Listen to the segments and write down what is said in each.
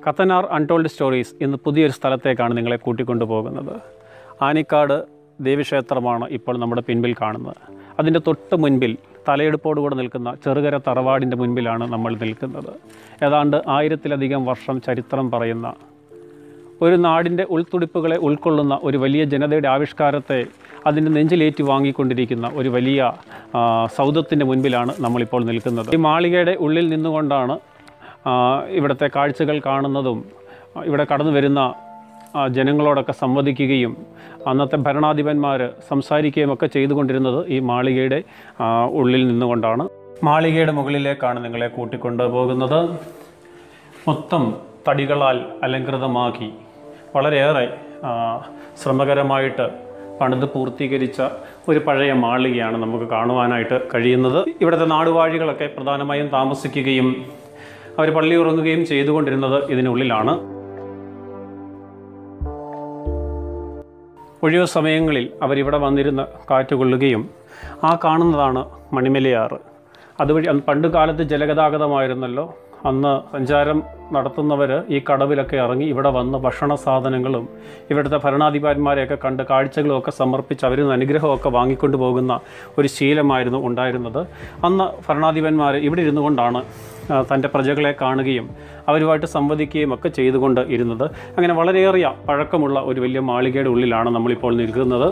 കത്തനാർ untold stories ഇന്ന് പുതിയൊരു സ്ഥലത്തേക്കാണ് നിങ്ങളെ കൂട്ടിക്കൊണ്ടു പോകുന്നത് ആനിക്കാട് ദേവീക്ഷേത്രമാണ് ഇപ്പോൾ നമ്മുടെ പിൻപിൽ കാണുന്നത് അതിൻ്റെ തൊട്ട് മുൻപിൽ തലയെടുപ്പോടുകൂടെ നിൽക്കുന്ന ചെറുകര തറവാടിൻ്റെ മുൻപിലാണ് നമ്മൾ നിൽക്കുന്നത് ഏതാണ്ട് ആയിരത്തിലധികം വർഷം ചരിത്രം പറയുന്ന ഒരു നാടിൻ്റെ ഉൾത്തുടിപ്പുകളെ ഉൾക്കൊള്ളുന്ന ഒരു വലിയ ജനതയുടെ ആവിഷ്കാരത്തെ അതിൻ്റെ നെഞ്ചിലേറ്റി വാങ്ങിക്കൊണ്ടിരിക്കുന്ന ഒരു വലിയ ആ, സൗധത്തിൻ്റെ മുൻപിലാണ് നമ്മളിപ്പോൾ നിൽക്കുന്നത് ഈ മാളികയുടെ ഉള്ളിൽ നിന്നുകൊണ്ടാണ് ആ, ഇവിടുത്തെ കാഴ്ചകൾ കാണുന്നതും ആ, ഇവിടെ കടന്നു വരുന്ന ആ, ജനങ്ങളോടൊക്കെ സംവദിക്കുകയും അന്നത്തെ ഭരണാധിപന്മാർ സംസാരിക്കുകയും ഒക്കെ ചെയ്തുകൊണ്ടിരുന്നത് ഈ മാളികയുടെ ആ, ഉള്ളിൽ നിന്നുകൊണ്ടാണ് മാളികയുടെ മുകളിലേക്കാണ് നിങ്ങളെ കൂട്ടിക്കൊണ്ടു പോകുന്നത് മൊത്തം തടികളാൽ അലങ്കൃതമാക്കി വളരെയേറെ ആ, ശ്രമകരമായിട്ട് പണിത് പൂർത്തീകരിച്ച ഒരു പഴയ മാളികയാണ് നമുക്ക് കാണുവാനായിട്ട് കഴിയുന്നത് ഇവിടുത്തെ നാടുവാഴികളൊക്കെ പ്രധാനമായും താമസിക്കുകയും അവർ പള്ളി ഉറങ്ങുകയും ചെയ്തുകൊണ്ടിരുന്നത് ഇതിനുള്ളിലാണ് ഒഴിവു സമയങ്ങളിൽ അവരിവിടെ വന്നിരുന്ന് കാറ്റുകൊള്ളുകയും ആ കാണുന്നതാണ് മണിമലയാറ് അതുവഴി അന്ന് പണ്ട് കാലത്ത് ജലഗതാഗതമായിരുന്നല്ലോ അന്ന് സഞ്ചാരം നടത്തുന്നവർ ഈ കടവിലൊക്കെ ഇറങ്ങി ഇവിടെ വന്ന് ഭക്ഷണ സാധനങ്ങളും ഇവിടുത്തെ ഭരണാധികാരിമാരെയൊക്കെ കണ്ട് കാഴ്ചകളും ഒക്കെ സമർപ്പിച്ച് അവരിൽ നിന്ന് അനുഗ്രഹമൊക്കെ വാങ്ങിക്കൊണ്ട് പോകുന്ന ഒരു ശീലമായിരുന്നു ഉണ്ടായിരുന്നത് അന്ന് ഭരണാധിപന്മാർ ഇവിടെ ഇരുന്നു കൊണ്ടാണ് ആ, തൻ്റെ പ്രജകളെ കാണുകയും അവരുമായിട്ട് സംവദിക്കുകയും ഒക്കെ ചെയ്തുകൊണ്ട് ഇരുന്നത് അങ്ങനെ വളരെയേറിയ പഴക്കമുള്ള ഒരു വലിയ മാളികയുടെ ഉള്ളിലാണ് നമ്മളിപ്പോൾ നിൽക്കുന്നത്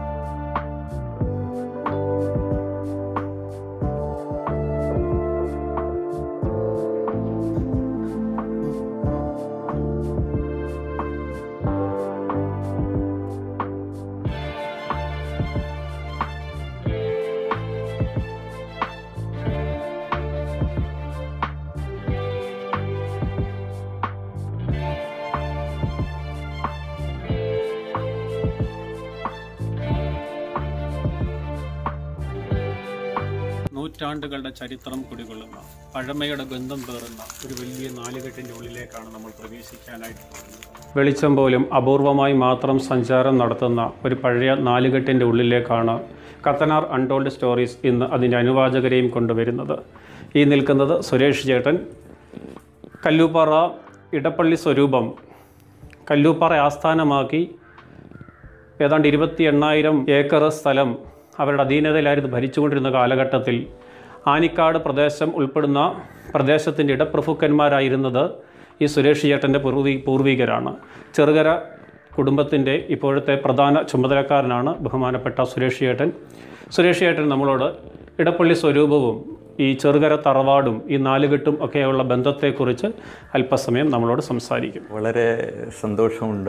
നൂറ്റാണ്ടുകളുടെ ചരിത്രം കുടികൊള്ളുന്ന പഴമയുടെ ബന്ധം പേറുന്ന ഒരു വലിയ നാലുകെട്ടിൻ്റെ ഉള്ളിലേക്കാണ് നമ്മൾ പ്രവേശിക്കാനായിട്ട് പോകുന്നത് വെളിച്ചം പോലും അപൂർവമായി മാത്രം സഞ്ചാരം നടത്തുന്ന ഒരു പഴയ നാലുകെട്ടിൻ്റെ ഉള്ളിലേക്കാണ് കത്തനാർ അൺടോൾഡ് സ്റ്റോറീസ് ഇന്ന് അതിൻ്റെ അനുവാചകരെയും കൊണ്ടുവരുന്നത് ഈ നിൽക്കുന്നത് സുരേഷ് ചേട്ടൻ കല്ലൂപ്പാറ ഇടപ്പള്ളി സ്വരൂപം കല്ലൂപ്പാറ ആസ്ഥാനമാക്കി ഏതാണ്ട് ഇരുപത്തി എണ്ണായിരം ഏക്കർ സ്ഥലം അവരുടെ അധീനതയിലായിരുന്നു ഭരിച്ചുകൊണ്ടിരുന്ന കാലഘട്ടത്തിൽ ആനിക്കാട് പ്രദേശം ഉൾപ്പെടുന്ന പ്രദേശത്തിൻ്റെ ഇടപ്രഭുക്കന്മാരായിരുന്നത് ഈ സുരേഷ് ചേട്ടൻ്റെ പൂർവി പൂർവികരാണ് ചെറുകര കുടുംബത്തിൻ്റെ ഇപ്പോഴത്തെ പ്രധാന ചുമതലക്കാരനാണ് ബഹുമാനപ്പെട്ട സുരേഷ് ചേട്ടൻ സുരേഷ് ചേട്ടൻ നമ്മളോട് ഇടപ്പള്ളി സ്വരൂപവും ഈ ചെറുകര തറവാടും ഈ നാലുകെട്ടും ഒക്കെയുള്ള ബന്ധത്തെക്കുറിച്ച് അല്പസമയം നമ്മളോട് സംസാരിക്കും വളരെ സന്തോഷമുണ്ട്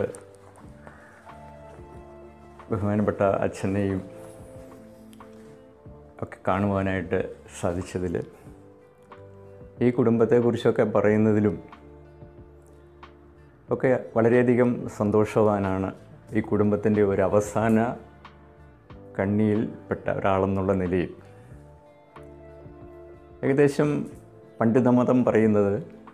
ബഹുമാനപ്പെട്ട അച്ഛനെയും ഒക്കെ കാണുവാനായിട്ട് സാധിച്ചതിൽ ഈ കുടുംബത്തെക്കുറിച്ചൊക്കെ പറയുന്നതിലും ഒക്കെ വളരെയധികം സന്തോഷവാനാണ് ഈ കുടുംബത്തിൻ്റെ ഒരു അവസാന കണ്ണിയിൽപ്പെട്ട ഒരാളെന്നുള്ള നിലയിൽ ഏകദേശം പണ്ഡിതമതം പറയുന്നത്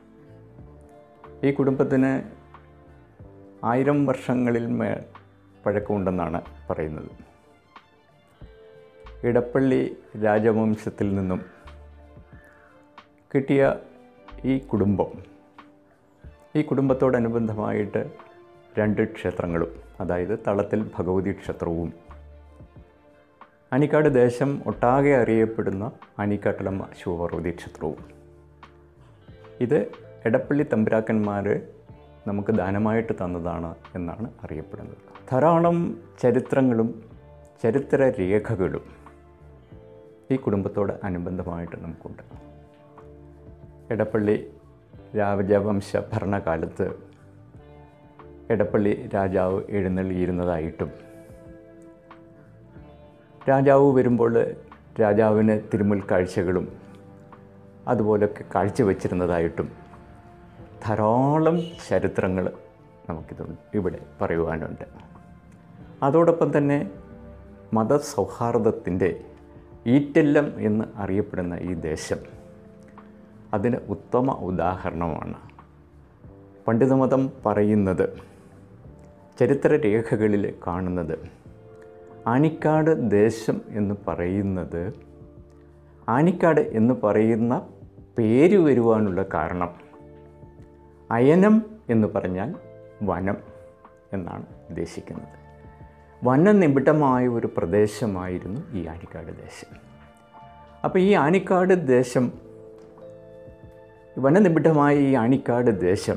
ഈ കുടുംബത്തിന് ആയിരം വർഷങ്ങളിൽ മേൽ പഴക്കമുണ്ടെന്നാണ് പറയുന്നത് ഇടപ്പള്ളി രാജവംശത്തിൽ നിന്നും കിട്ടിയ ഈ കുടുംബം ഈ കുടുംബത്തോടനുബന്ധമായിട്ട് രണ്ട് ക്ഷേത്രങ്ങളും അതായത് തളത്തിൽ ഭഗവതി ക്ഷേത്രവും അനിക്കാട് ദേശം ഒട്ടാകെ അറിയപ്പെടുന്ന അനിക്കാട്ടിലമ്മ ശിവപാർവതി ക്ഷേത്രവും ഇത് എടപ്പള്ളി തമ്പുരാക്കന്മാർ നമുക്ക് ദാനമായിട്ട് തന്നതാണ് എന്നാണ് അറിയപ്പെടുന്നത് ധാരാളം ചരിത്രങ്ങളും ചരിത്ര രേഖകളും ഈ കുടുംബത്തോട് അനുബന്ധമായിട്ട് നമുക്കുണ്ട് എടപ്പള്ളി രാജവംശ ഭരണകാലത്ത് എടപ്പള്ളി രാജാവ് എഴുന്നള്ളിയിരുന്നതായിട്ടും രാജാവ് വരുമ്പോൾ രാജാവിന് തിരുമുൽ കാഴ്ചകളും അതുപോലൊക്കെ കാഴ്ചവെച്ചിരുന്നതായിട്ടും ധാരാളം ചരിത്രങ്ങൾ നമുക്കിത് ഇവിടെ പറയുവാനുണ്ട് അതോടൊപ്പം തന്നെ മതസൗഹാർദ്ദത്തിൻ്റെ ഈറ്റല്ലം എന്ന് അറിയപ്പെടുന്ന ഈ ദേശം അതിന് ഉത്തമ ഉദാഹരണമാണ് പണ്ഡിതമതം പറയുന്നത് ചരിത്രരേഖകളിൽ കാണുന്നത് ആനിക്കാട് ദേശം എന്ന് പറയുന്നത് ആനിക്കാട് എന്ന് പറയുന്ന പേര് വരുവാനുള്ള കാരണം അയനം എന്ന് പറഞ്ഞാൽ വനം എന്നാണ് ഉദ്ദേശിക്കുന്നത് വനനിബിഡമായ ഒരു പ്രദേശമായിരുന്നു ഈ ആനിക്കാട് ദേശം അപ്പോൾ ഈ ആനിക്കാട് ദേശം വനനിബിഡമായ ഈ ആനിക്കാട് ദേശം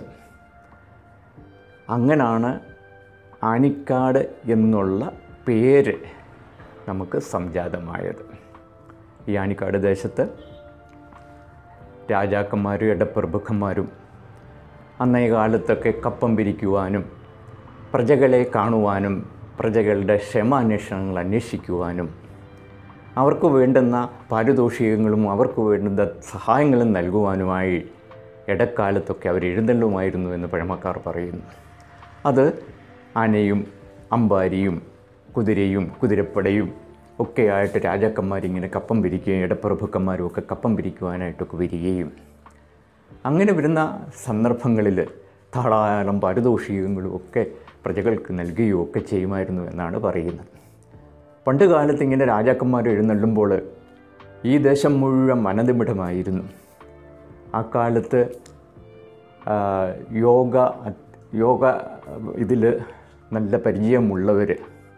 അങ്ങനാണ് ആനിക്കാട് എന്നുള്ള പേര് നമുക്ക് സംജാതമായത് ഈ ആനിക്കാട് ദേശത്ത് രാജാക്കന്മാരും ഇടപ്രഭുക്കന്മാരും അന്നേ കാലത്തൊക്കെ കപ്പം പിരിക്കുവാനും പ്രജകളെ കാണുവാനും പ്രജകളുടെ ക്ഷമാന്വേഷണങ്ങൾ അന്വേഷിക്കുവാനും അവർക്ക് വേണ്ടുന്ന പാരിതോഷികങ്ങളും അവർക്ക് വേണ്ടുന്ന സഹായങ്ങളും നൽകുവാനുമായി ഇടക്കാലത്തൊക്കെ അവർ എഴുന്നള്ളുമായിരുന്നു എന്ന് പഴമക്കാർ പറയുന്നു അത് ആനയും അമ്പാരിയും കുതിരയും കുതിരപ്പടയും ഒക്കെയായിട്ട് രാജാക്കന്മാരിങ്ങനെ കപ്പം പിരിക്കുകയും ഇടപ്രഭുക്കന്മാരും ഒക്കെ കപ്പം പിരിക്കുവാനായിട്ടൊക്കെ വരികയും അങ്ങനെ വരുന്ന സന്ദർഭങ്ങളിൽ ധാരാളം പാരിതോഷികങ്ങളും ഒക്കെ പ്രജകൾക്ക് നൽകുകയോ ഒക്കെ ചെയ്യുമായിരുന്നു എന്നാണ് പറയുന്നത് പണ്ട് കാലത്ത് ഇങ്ങനെ രാജാക്കന്മാർ എഴുന്നള്ളുമ്പോൾ ഈ ദേശം മുഴുവൻ മനനിമിടമായിരുന്നു ആ കാലത്ത് ആ, യോഗ യോഗ ഇതിൽ നല്ല പരിചയമുള്ളവർ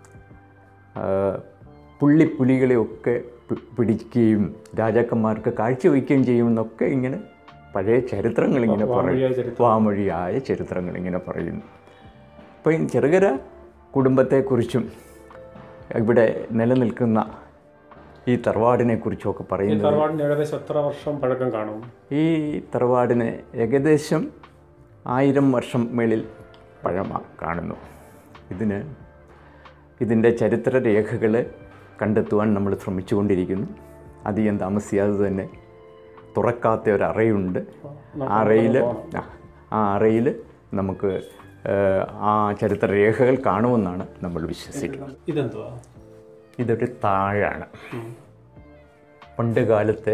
പുള്ളിപ്പുലികളെയൊക്കെ പി- പിടിക്കുകയും രാജാക്കന്മാർക്ക് കാഴ്ചവെക്കുകയും ചെയ്യുമെന്നൊക്കെ ഇങ്ങനെ പഴയ ചരിത്രങ്ങൾ ഇങ്ങനെ പറയും വാമൊഴിയായ ചരിത്രങ്ങൾ ഇങ്ങനെ പറയുന്നു അപ്പോൾ ഈ ചെറുകര കുടുംബത്തെക്കുറിച്ചും ഇവിടെ നിലനിൽക്കുന്ന ഈ തറവാടിനെക്കുറിച്ചുമൊക്കെ ഈ പറയുന്നത് തറവാടിന് ഏകദേശം എത്ര വർഷം പഴക്കം കാണും ഈ തറവാടിന് ഏകദേശം ആയിരം വർഷം മേളിൽ പഴമ കാണുന്നു ഇതിന് ഇതിൻ്റെ ചരിത്ര രേഖകൾ കണ്ടെത്തുവാൻ നമ്മൾ ശ്രമിച്ചുകൊണ്ടിരിക്കുന്നു അധികം താമസിയാതെ തന്നെ തുറക്കാത്ത ഒരു അറയുണ്ട് ആ അറയിൽ ആ, ആ അറയിൽ നമുക്ക് ഏഹ്, ആ ചരിത്ര രേഖകൾ കാണുമെന്നാണ് നമ്മൾ വിശ്വസിക്കുന്നത് ഇതെന്തുവാ ഇതൊരു താഴാണ് പണ്ട് കാലത്തെ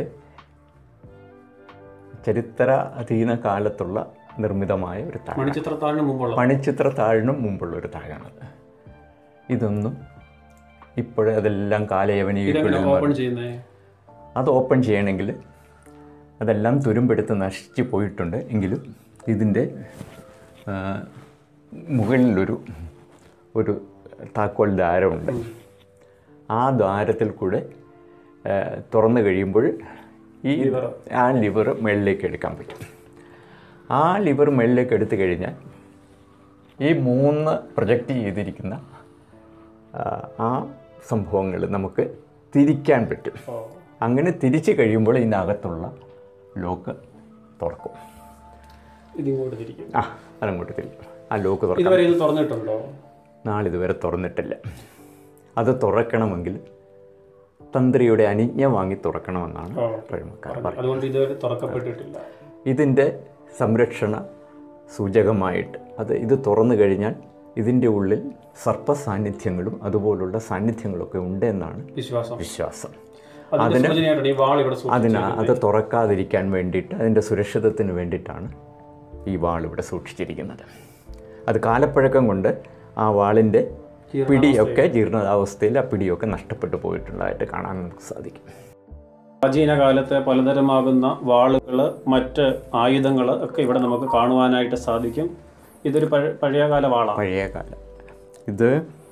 ചരിത്ര അധീന കാലത്തുള്ള നിർമ്മിതമായ ഒരു താഴ് മണിച്ചിത്രത്താഴിന് മുമ്പുള്ള പണിച്ചിത്ര താഴിനും മുമ്പുള്ള ഒരു താഴാണത് ഇതൊന്നും ഇപ്പോഴേ അതെല്ലാം കാലയവനിക്കുള്ളിൽ ഓപ്പൺ ചെയ്യുന്നേ അത് ഓപ്പൺ ചെയ്യണമെങ്കിൽ അതെല്ലാം തുരുമ്പെടുത്ത് നശിച്ചു പോയിട്ടുണ്ട് എങ്കിലും ഇതിൻ്റെ ആ, മുകളിലൊരു ഒരു താക്കോൽ ദ്വാരമുണ്ട് ആ ദ്വാരത്തിൽ കൂടെ ആ, തുറന്നു കഴിയുമ്പോൾ ഈ ആ ലിവർ മുകളിലേക്ക് എടുക്കാൻ പറ്റും ആ ലിവർ മുകളിലേക്ക് എടുത്തു കഴിഞ്ഞാൽ ഈ മൂന്ന് പ്രൊജക്റ്റ് ചെയ്തിരിക്കുന്ന ആ, ആ സംഭവങ്ങൾ നമുക്ക് തിരിക്കാൻ പറ്റും ഓ അങ്ങനെ തിരിച്ചു കഴിയുമ്പോൾ ഇതിനകത്തുള്ള ലോക്ക് തുറക്കും ഇതിങ്ങോട്ട് തിരിക്കും ആ അതങ്ങോട്ട് തിരിക്കും ആ ലോക്ക് തുറക്കും ഇതുവരെ ഇത് തുറന്നിട്ടുണ്ടോ നാളിതുവരെ തുറന്നിട്ടില്ല അത് തുറക്കണമെങ്കിൽ തന്ത്രിയുടെ അനുജ്ഞ വാങ്ങി തുറക്കണമെന്നാണ് ഓ പഴമക്കാർ പറയുന്നത് അതുകൊണ്ട് ഇതുവരെ തുറക്കപ്പെട്ടിട്ടില്ല ഇതിൻ്റെ സംരക്ഷണ സൂചകമായിട്ട് അത് ഇത് തുറന്നു കഴിഞ്ഞാൽ ഇതിൻ്റെ ഉള്ളിൽ സർപ്പ സാന്നിധ്യങ്ങളും അതുപോലുള്ള സാന്നിധ്യങ്ങളൊക്കെ ഉണ്ട് എന്നാണ് വിശ്വാസം വിശ്വാസം അതിന്റെ സൂചനയായിട്ടാണ് ഈ വാൾ ഇവിടെ സൂക്ഷിച്ചത്. അതിന് അത് തുറക്കാതിരിക്കാൻ വേണ്ടിയിട്ട് അതിൻ്റെ സുരക്ഷിതത്തിന് വേണ്ടിയിട്ടാണ് ഈ വാൾ ഇവിടെ സൂക്ഷിച്ചിരിക്കുന്നത് അത് കാലപ്പഴക്കം കൊണ്ട് ആ വാളിൻ്റെ പിടിയൊക്കെ ജീർണാവസ്ഥയിൽ ആ പിടിയൊക്കെ നഷ്ടപ്പെട്ടു പോയിട്ടുള്ളതായിട്ട് കാണാൻ നമുക്ക് സാധിക്കും പ്രാചീന കാലത്തെ പലതരമാകുന്ന വാളുകൾ മറ്റ് ആയുധങ്ങൾ ഒക്കെ ഇവിടെ നമുക്ക് കാണുവാനായിട്ട് സാധിക്കും ഇതൊരു പഴ പഴയകാല വാളാണ് പഴയ കാലം ഇത്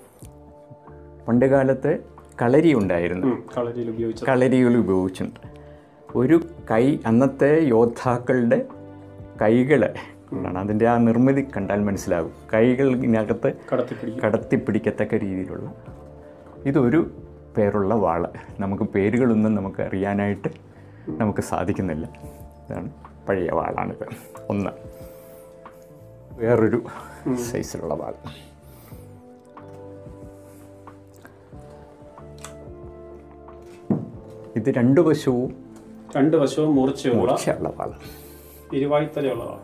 പണ്ട് കാലത്ത് കളരി ഉണ്ടായിരുന്നു കളരിയിൽ ഉപയോഗിച്ചത് കളരികൾ ഉപയോഗിച്ചിട്ടുണ്ട് ഒരു കൈ അന്നത്തെ യോദ്ധാക്കളുടെ കൈകൾ ആണ് അതിൻ്റെ ആ നിർമ്മിതി കണ്ടാൽ മനസ്സിലാകും കൈകളിനകത്ത് കടത്തിപ്പിടിക്കും കടത്തിപ്പിടിക്കത്തക്ക രീതിയിലുള്ള ഇതൊരു പേരുള്ള വാള് നമുക്ക് പേരുകളൊന്നും നമുക്ക് അറിയാനായിട്ട് നമുക്ക് സാധിക്കുന്നില്ല ഇതാണ് പഴയ വാളാണിത് ഒന്ന് വേറൊരു സൈസിലുള്ള വാൾ ഇത് രണ്ടു വശവും രണ്ട് വശവും മൂർച്ചയുള്ള മൂർച്ചയുള്ള വാൾ ഇരുവായ്ത്തലയുള്ളതാണ്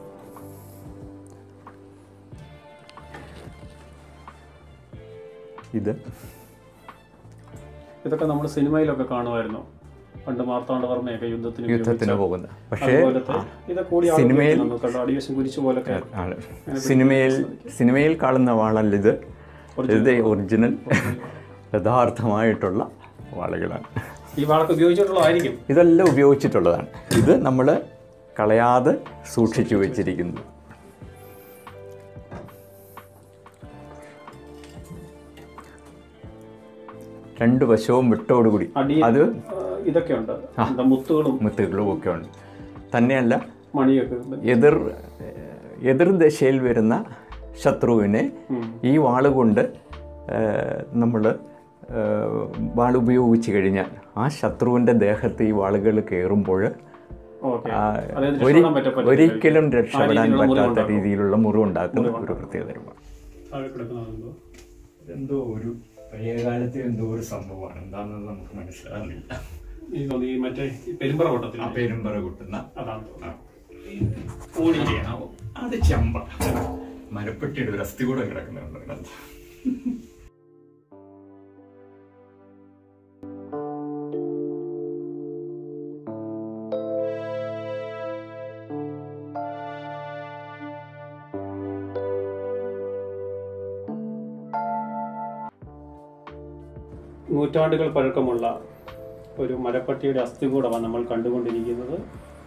ഇത് ഇതൊക്കെ നമ്മൾ സിനിമയിലൊക്കെ കാണുമായിരുന്നു പണ്ട് മാർത്താണ്ഡവർമ്മയൊക്കെ യുദ്ധത്തിന് ഉപയോഗിച്ച യുദ്ധത്തിന് പോകുന്നത് പക്ഷേ അതുപോലത്തെ ഇത് കൂടി സിനിമയിൽ- നമുക്ക് അടിവശം കുരിശ് പോലൊക്കെ ആണ് സിനിമയിൽ സിനിമയിൽ കാണുന്ന വാളല്ല ഇത് ഇത് ഒറിജിനൽ യഥാർത്ഥമായിട്ടുള്ള വാളുകളാണ് ഈ വാളൊക്കെ ഉപയോഗിച്ചിട്ടുള്ളതായിരിക്കും ഇതെല്ലാം ഉപയോഗിച്ചിട്ടുള്ളതാണ് ഇത് നമ്മൾ കളയാതെ സൂക്ഷിച്ചു വെച്ചിരിക്കുന്നു രണ്ട് വശവും വിട്ടോടുകൂടി അടിയിൽ അത് ഇതൊക്കെ ഉണ്ട് എന്താ മുത്തുകളും മുത്തുകളും ഒക്കെ ഉണ്ട് തന്നെയല്ല മണിയൊക്കെ ഉണ്ട്. എതിർ എതിർ ദശയിൽ വരുന്ന ശത്രുവിനെ ഈ വാളുകൊണ്ട് നമ്മൾ വാൾ ഉപയോഗിച്ച് കഴിഞ്ഞാൽ ആ ശത്രുവിൻ്റെ ദേഹത്ത് ഈ വാളുകൾ കയറുമ്പോൾ ഓക്കെ ആ, അതായത് ഒരി- രക്ഷപ്പെടാൻ പറ്റ- പറ്റില്ല. ഒരിക്കലും രക്ഷപ്പെടാൻ രീതിയിലുള്ള മുറിവ് പറ്റാത്ത ഉണ്ടാക്കും. രീതിയിലുള്ള മുറിവുണ്ടാക്കുന്ന ഒരു പ്രത്യേകതരമാണ് താഴെ കിടക്കുന്നതെന്തോ? എന്തോ ഒരു പഴയകാലത്തെ എന്തോ ഒരു സംഭവമാണ് എന്താണെന്ന് നമുക്ക് മനസ്സിലാകുന്നില്ല ഈ തോന്നി ഈ മറ്റേ ഈ പെരുമ്പറ കൂട്ടത്തിൽ പേരുമ്പറ കൂട്ടുന്ന അതാണ് തോന്നുന്നത്. ഓടിയാണോ അത് ചെമ്പ മരപ്പെട്ടിയുടെ ഒരു അസ്ഥി കൂടെ കിടക്കുന്നുണ്ട് അതിനകത്ത്. നൂറ്റാണ്ടുകൾ പഴക്കമുള്ള ഒരു മരപ്പട്ടിയുടെ അസ്ഥികൂടമാണ് നമ്മൾ കണ്ടുകൊണ്ടിരിക്കുന്നത്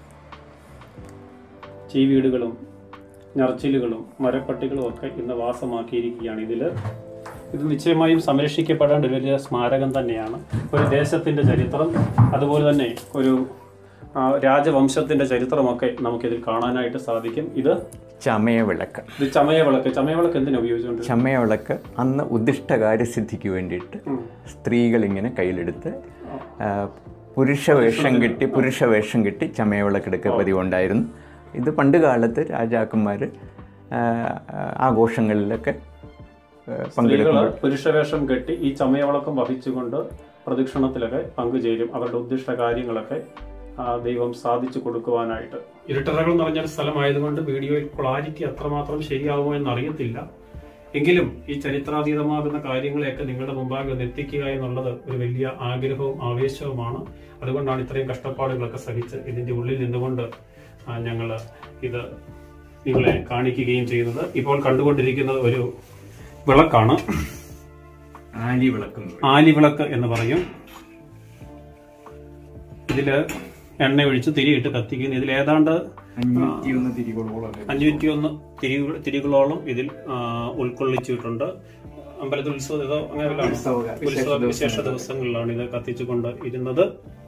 ചീവീടുകളും ഞറച്ചിലുകളും മരപ്പട്ടികളും ഒക്കെ ഇന്ന് വാസമാക്കിയിരിക്കുകയാണ് ഇതിൽ ഇത് നിശ്ചയമായും സംരക്ഷിക്കപ്പെടേണ്ട ഒരു വലിയ സ്മാരകം തന്നെയാണ് ഒരു ദേശത്തിൻ്റെ ചരിത്രം അതുപോലെ തന്നെ ഒരു ആ, രാജവംശത്തിൻ്റെ ചരിത്രമൊക്കെ നമുക്കിതിൽ കാണാനായിട്ട് സാധിക്കും ഇത് ചമയ വിളക്ക് ഇത് ചമയവിളക്ക് ചമയവിളക്ക് എന്തിനാണ് ഉപയോഗിച്ചുകൊണ്ട് ചമയ വിളക്ക് അന്ന് ഉദ്ദിഷ്ട കാര്യസിദ്ധിക്ക് വേണ്ടിയിട്ട് സ്ത്രീകൾ ഇങ്ങനെ കയ്യിലെടുത്ത് ആ, പുരുഷ വേഷം കെട്ടി പുരുഷ വേഷം കെട്ടി ചമയ വിളക്കെടുക്കുക പതിവുണ്ടായിരുന്നു ഇത് പണ്ട് കാലത്ത് രാജാക്കന്മാർ ആഘോഷങ്ങളിലൊക്കെ ആ, സ്ത്രീകൾ പങ്കെടുക്കുമ്പോൾ പുരുഷവേഷം കെട്ടി ഈ ചമയവിളക്കം വഹിച്ചുകൊണ്ട് പ്രദക്ഷിണത്തിലൊക്കെ പങ്കുചേരും അവരുടെ ഉദ്ദിഷ്ട കാര്യങ്ങളൊക്കെ ആ, ദൈവം സാധിച്ചു കൊടുക്കുവാനായിട്ട് ഇരുട്ടറകൾ നിറഞ്ഞ സ്ഥലമായതുകൊണ്ട് വീഡിയോയിൽ ക്ലാരിറ്റി അത്രമാത്രം ശരിയാവുമോ എന്ന് അറിയത്തില്ല എങ്കിലും ഈ ചരിത്രാതീതമാകുന്ന കാര്യങ്ങളെയൊക്കെ നിങ്ങളുടെ മുമ്പാകെ ഒന്ന് എത്തിക്കുക എന്നുള്ളത് ഒരു വലിയ ആഗ്രഹവും ആവേശവുമാണ് അതുകൊണ്ടാണ് ഇത്രയും കഷ്ടപ്പാടുകളൊക്കെ സഹിച്ച് ഇതിന്റെ ഉള്ളിൽ നിന്നുകൊണ്ട് ഞങ്ങൾ ഇത് നിങ്ങളെ കാണിക്കുകയും ചെയ്യുന്നത് ഇപ്പോൾ കണ്ടുകൊണ്ടിരിക്കുന്നത് ഒരു വിളക്കാണ് ആലി വിളക്കുന്നു ആലിവിളക്ക് എന്ന് പറയും ഇതില് എണ്ണ ഒഴിച്ച് തിരിയിട്ട് കത്തിക്കുന്നു ഇതിൽ ഏതാണ്ട് അഞ്ഞൂറ്റി ഒന്ന് തിരികൊള്ളുകളൊക്കെ അഞ്ഞൂറ്റി ഒന്ന് തിരി തിരികളോളം ഇതിൽ ആ, ഉൾക്കൊള്ളിച്ചിട്ടുണ്ട് അമ്പലത്തിൽ ഉത്സവം ഏതോ അങ്ങനെ വല്ലതും ആണോ? ഉത്സവ വിശേഷ ദിവസങ്ങളിലാണ് ഇത് കത്തിച്ചുകൊണ്ട് ഇരുന്നത്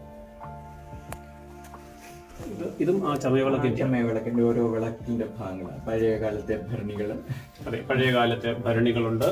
ഇത് ഇതും ആ ചമയവിളക്കിന്റെ ചമയ വിളക്കിന്റെ ഓരോ വിളക്കിന്റെ ഭാഗങ്ങളാണ് പഴയ കാലത്തെ ഭരണികൾ അതെ പഴയ കാലത്തെ ഭരണികളുണ്ട്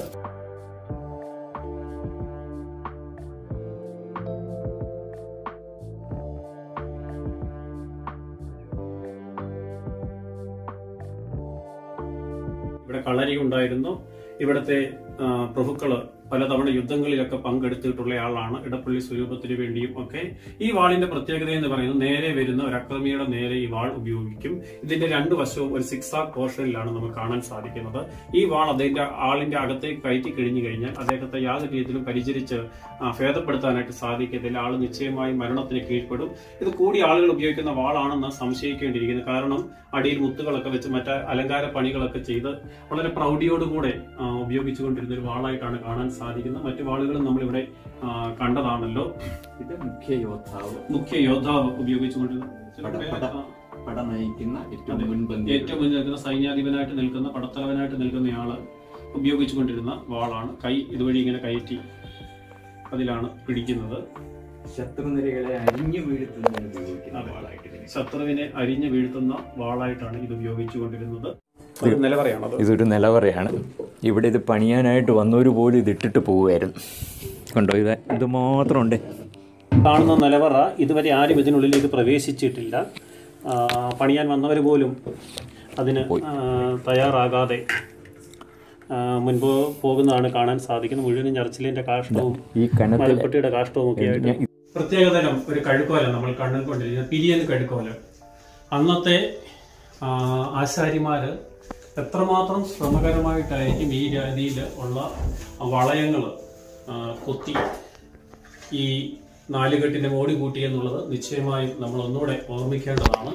ഇവിടെ കളരി ഉണ്ടായിരുന്നു ഇവിടുത്തെ ആ, പ്രഭുക്കള് പലതവണ യുദ്ധങ്ങളിലൊക്കെ പങ്കെടുത്തിട്ടുള്ള ആളാണ് ഇടപ്പള്ളി സ്വരൂപത്തിന് വേണ്ടിയും ഒക്കെ ഈ വാളിന്റെ പ്രത്യേകത എന്ന് പറയുന്നത് നേരെ വരുന്ന ഒരു അക്രമിയുടെ നേരെ ഈ വാൾ ഉപയോഗിക്കും ഇതിന്റെ രണ്ട് വശവും ഒരു സിക്സ് ആർ പോർഷനിലാണ് നമുക്ക് കാണാൻ സാധിക്കുന്നത് ഈ വാൾ അതിന്റെ ആളിന്റെ അകത്തേക്ക് കയറ്റി കഴിഞ്ഞു കഴിഞ്ഞാൽ അദ്ദേഹത്തെ യാതൊരു രീതിയിലും പരിചരിച്ച് ആ, ഭേദപ്പെടുത്താനായിട്ട് സാധിക്കത്തില്ല ആൾ നിശ്ചയമായും മരണത്തിന് കീഴ്പ്പെടും ഇത് കൂടി ആളുകൾ ഉപയോഗിക്കുന്ന വാളാണെന്ന് സംശയിക്കേണ്ടിയിരിക്കുന്നു കാരണം അടിയിൽ മുത്തുകളൊക്കെ വെച്ച് മറ്റ് അലങ്കാര പണികളൊക്കെ ചെയ്ത് വളരെ പ്രൗഢിയോടുകൂടെ ആ, ഉപയോഗിച്ചുകൊണ്ടിരുന്ന ഒരു വാളായിട്ടാണ് കാണാൻ സാധിക്കുന്നത് മറ്റു വാളുകളും നമ്മളിവിടെ ആ, കണ്ടതാണല്ലോ ഇത് മുഖ്യ യോദ്ധാവ് മുഖ്യ യോദ്ധാവ് ഉപയോഗിച്ചുകൊണ്ടിരുന്ന പട- പട- പട നയിക്കുന്ന ഏറ്റവും മുൻപന്തി ഏറ്റവും മുന്നിൽ നിൽക്കുന്ന സൈന്യാധിപനായിട്ട് നിൽക്കുന്ന പടത്തലവനായിട്ട് നിൽക്കുന്നയാള് ഉപയോഗിച്ചുകൊണ്ടിരുന്ന വാളാണ് കൈ ഇതുവഴി ഇങ്ങനെ കയറ്റി അതിലാണ് പിടിക്കുന്നത് ശത്രുനിരകളെ അരിഞ്ഞു വീഴ്ത്തുന്നതിന് ഉപയോഗിക്കുന്ന അതെ. വാളായിട്ട് ഇതിനെ. ശത്രുവിനെ അരിഞ്ഞു വീഴ്ത്തുന്ന വാളായിട്ടാണ് ഇത് ഉപയോഗിച്ചുകൊണ്ടിരുന്നത് ഒരു നിലവറയാണത് ഇതൊരു നിലവറയാണ് ഇവിടെ ഇത് പണിയാനായിട്ട് വന്നവർ പോലും ഇത് ഇട്ടിട്ട് പോവുമായിരുന്നു കണ്ടോ ഇത് ഇത് മാത്രമുണ്ട് കാണുന്ന നിലവറ ഇതുവരെ ആരും ഇതിനുള്ളിലേക്ക് പ്രവേശിച്ചിട്ടില്ല ആ, പണിയാൻ വന്നവർ പോലും അതിന് ആ, തയ്യാറാകാതെ ആ, മുൻപ് പോകുന്നതാണ് കാണാൻ സാധിക്കുന്നത് മുഴുവനും ചർച്ചിലിന്റെ കാഷ്ടവും ഈ കനത്തിൽ മരപ്പെട്ടിയുടെ കാഷ്ടവും ഒക്കെ ആയിട്ട് പ്രത്യേകതരം ഒരു കഴുക്കോല നമ്മൾ കണ്ടുകൊണ്ടിരിക്കുന്നത് പിരിയൻ കഴുക്കോല അന്നത്തെ ആ, ആശാരിമാര് എത്രമാത്രം ശ്രമകരമായിട്ടായിരിക്കും ഈ രീതിയിൽ ഉള്ള വളയങ്ങൾ കൊത്തി ഈ നാലുകെട്ടിന്റെ മോടി കൂട്ടി എന്നുള്ളത് നിശ്ചയമായും നമ്മൾ ഒന്നുകൂടെ ഓർമ്മിക്കേണ്ടതാണ്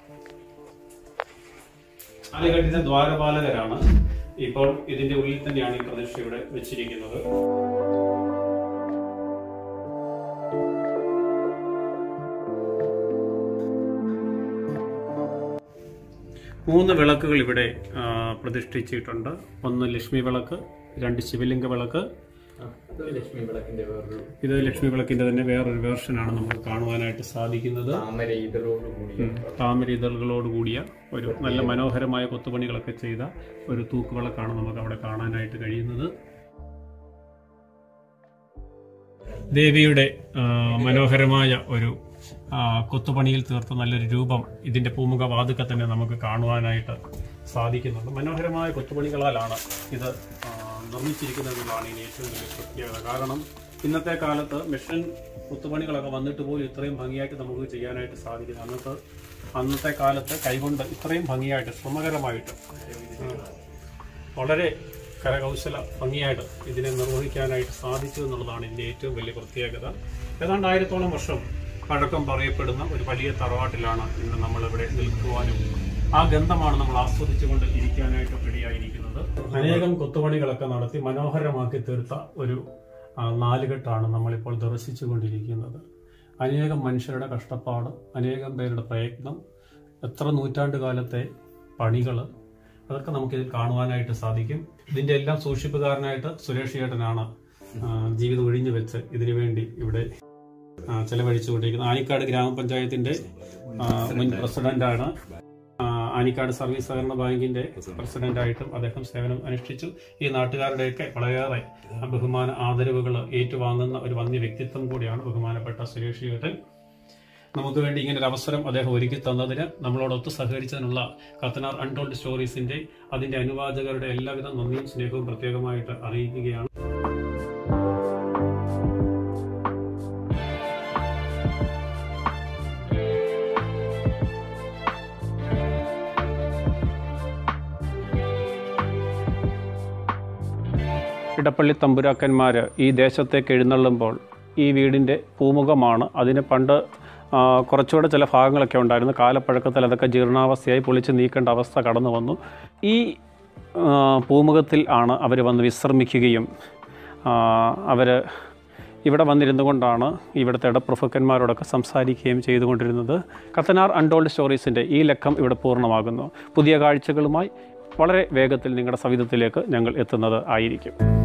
നാലുകെട്ടിന്റെ ദ്വാരപാലകരാണ് ഇപ്പോൾ ഇതിന്റെ ഉള്ളിൽ തന്നെയാണ് ഈ പ്രതിഷ്ഠ ഇവിടെ വെച്ചിരിക്കുന്നത് മൂന്ന് വിളക്കുകൾ ഇവിടെ ആ, പ്രതിഷ്ഠിച്ചിട്ടുണ്ട് ഒന്ന് ലക്ഷ്മി വിളക്ക് രണ്ട് ശിവലിംഗ വിളക്ക് ലക്ഷ്മി വിളക്കിന്റെ വേറൊരു ഇത് ലക്ഷ്മി വിളക്കിൻ്റെ തന്നെ വേറൊരു വേർഷനാണ് നമുക്ക് കാണുവാനായിട്ട് സാധിക്കുന്നത് താമര ഇതളോട് കൂടിയ താമര ഇതളുകളോട് കൂടിയ ഒരു നല്ല മനോഹരമായ കൊത്തുപണികളൊക്കെ ചെയ്ത ഒരു തൂക്കുവിളക്കാണ് നമുക്ക് അവിടെ കാണാനായിട്ട് കഴിയുന്നത് ദേവിയുടെ ആ, മനോഹരമായ ഒരു ആ, കൊത്തുപണിയിൽ തീർത്ത നല്ലൊരു രൂപം ഇതിന്റെ പൂമുഖ വാതുക്കെ തന്നെ നമുക്ക് കാണുവാനായിട്ട് സാധിക്കുന്നുണ്ട് മനോഹരമായ കൊത്തുപണികളാലാണ് ഇത് ആ, നിർമ്മിച്ചിരിക്കുന്നതെന്നുള്ളതാണ് ഇതിന് ഏറ്റവും വലിയ പ്രത്യേകത കാരണം ഇന്നത്തെ കാലത്ത് മെഷീൻ കൊത്തുപണികളൊക്കെ വന്നിട്ട് പോലും ഇത്രയും ഭംഗിയായിട്ട് നമുക്ക് ചെയ്യാനായിട്ട് സാധിക്കുന്നു അന്നത്തെ അന്നത്തെ കാലത്ത് കൈകൊണ്ട് ഇത്രയും ഭംഗിയായിട്ട് ശ്രമകരമായിട്ട് ആ, വളരെ കരകൗശല ഭംഗിയായിട്ട് ഇതിനെ നിർവഹിക്കാനായിട്ട് സാധിച്ചു എന്നുള്ളതാണ് ഇതിന്റെ ഏറ്റവും വലിയ പ്രത്യേകത ഏതാണ്ട് ആയിരത്തോളം വർഷം പഴക്കം പറയപ്പെടുന്ന ഒരു വലിയ തറവാട്ടിലാണ് ഇന്ന് നമ്മളിവിടെ നിൽക്കുവാനും ആ ഗന്ധമാണ് നമ്മൾ ആസ്വദിച്ചുകൊണ്ട് ഇരിക്കാനായിട്ട് റെഡിയായിരിക്കുന്നത് അനേകം കൊത്തുപണികളൊക്കെ നടത്തി മനോഹരമാക്കി തീർത്ത ഒരു ആ, നാലുകെട്ടാണ് നമ്മളിപ്പോൾ ദർശിച്ചു കൊണ്ടിരിക്കുന്നത് അനേകം മനുഷ്യരുടെ കഷ്ടപ്പാട് അനേകം പേരുടെ പ്രയത്നം എത്ര നൂറ്റാണ്ട് കാലത്തെ പണികൾ അതൊക്കെ നമുക്കിതിൽ കാണുവാനായിട്ട് സാധിക്കും ഇതിന്റെ എല്ലാം സൂക്ഷിപ്പുകാരനായിട്ട് സുരേഷ് ചേട്ടനാണ് ആ, ജീവിതം ഒഴിഞ്ഞു വെച്ച് ഇതിനു വേണ്ടി ഇവിടെ ആ, ചെലവഴിച്ചുകൊണ്ടിരിക്കുന്നത് ആനിക്കാട് ഗ്രാമപഞ്ചായത്തിന്റെ ആ, മുൻ പ്രസിഡന്റാണ് ആ, ആനിക്കാട് സർവീസ് സഹകരണ ബാങ്കിന്റെ പ്രസിഡന്റായിട്ടും അദ്ദേഹം സേവനം അനുഷ്ഠിച്ചു ഈ നാട്ടുകാരുടെയൊക്കെ വളരെയേറെ ബഹുമാന ആദരവുകൾ ഏറ്റുവാങ്ങുന്ന ഒരു വന്യ വ്യക്തിത്വം കൂടിയാണ് ബഹുമാനപ്പെട്ട സുരേഷ് ചേട്ടൻ നമുക്ക് വേണ്ടി ഇങ്ങനെ ഒരു അവസരം അദ്ദേഹം ഒരുക്കി തന്നതിന് നമ്മളോടൊത്ത് സഹകരിച്ചതിനുള്ള കത്തനാർ അൺടോൾഡ് സ്റ്റോറീസിന്റെ അതിന്റെ അനുവാചകരുടെ എല്ലാവിധ നന്ദിയും സ്നേഹവും പ്രത്യേകമായിട്ട് അറിയിക്കുകയാണ് ഇടപ്പള്ളി തമ്പുരാക്കന്മാർ ഈ ദേശത്തേക്ക് എഴുന്നള്ളുമ്പോൾ ഈ വീടിൻ്റെ പൂമുഖമാണ് അതിന് പണ്ട് ആ, കുറച്ചുകൂടെ ചില ഭാഗങ്ങളൊക്കെ ഉണ്ടായിരുന്നു കാലപ്പഴക്കത്തിൽ അതൊക്കെ ജീർണാവസ്ഥയായി പൊളിച്ച് നീക്കേണ്ട അവസ്ഥ കടന്നു വന്നു ഈ ആ, പൂമുഖത്തിൽ ആണ് അവർ വന്ന് വിശ്രമിക്കുകയും അവർ ഇവിടെ വന്നിരുന്നു കൊണ്ടാണ് ഇവിടുത്തെ ഇടപ്രഭുക്കന്മാരോടൊക്കെ സംസാരിക്കുകയും ചെയ്തുകൊണ്ടിരുന്നത് കത്തനാർ അൺടോൾഡ് സ്റ്റോറീസിൻ്റെ ഈ ലക്കം ഇവിടെ പൂർണ്ണമാകുന്നു പുതിയ കാഴ്ചകളുമായി വളരെ വേഗത്തിൽ നിങ്ങളുടെ സവിധത്തിലേക്ക് ഞങ്ങൾ എത്തുന്നത് ആയിരിക്കും